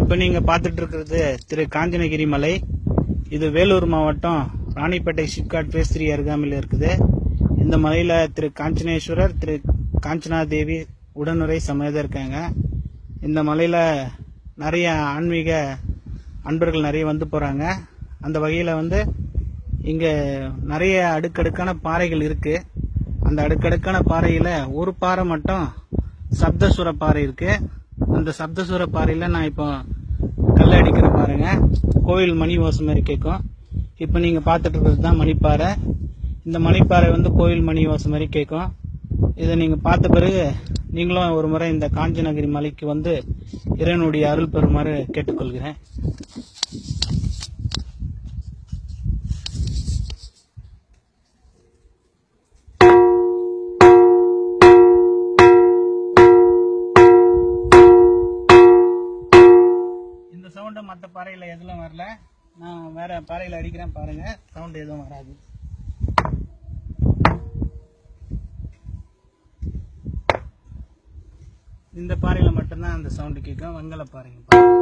இப்போ நீங்க பார்த்துட்டு இருக்கிறது திரு காஞ்சனகிரி மலை இது வேலூர் மாவட்டம் ராணிப்பேட்டை ஷிப்காட் பேஸ் த்ரீ அருகாமையில் இருக்குது இந்த மலையில திரு காஞ்சனேஸ்வரர் திரு காஞ்சனா தேவி உடனுரை சமேதம் இருக்காங்க இந்த மலையில நிறைய ஆன்மீக அன்பர்கள் நிறைய வந்து போறாங்க அந்த வகையில வந்து இங்க நிறைய அடுக்கடுக்கான பாறைகள் இருக்கு அந்த அடுக்கடுக்கான பாறையில ஒரு பாறை மட்டும் சப்தசுர பாறை இருக்கு அந்த சப்தசுர பாறையில நான் இப்போ கல்ல அடிக்கிற பாருங்க கோயில் மணி ஓசை மாதிரி கேட்கும் இப்போ நீங்க பார்த்துட்டு இருக்கிறது தான் மணிப்பாறை இந்த மணிப்பாறை வந்து கோயில் மணி ஓசை மாதிரி கேட்கும் இதை நீங்க பார்த்த பிறகு நீங்களும் ஒரு முறை இந்த காஞ்சனகிரி மலைக்கு வந்து இறைவனுடைய அருள் பெறுமாறு கேட்டுக்கொள்கிறேன் இந்த சவுண்டு மற்ற பாறையில் எதுவும் வரல நான் வேற பாறையில் அடிக்கிறேன் பாருங்க சவுண்டு எதுவும் வராது இந்த பாறையில் மட்டும்தான் அந்த சவுண்டு கேட்கும் வெங்கல பாறைங்க பாருங்க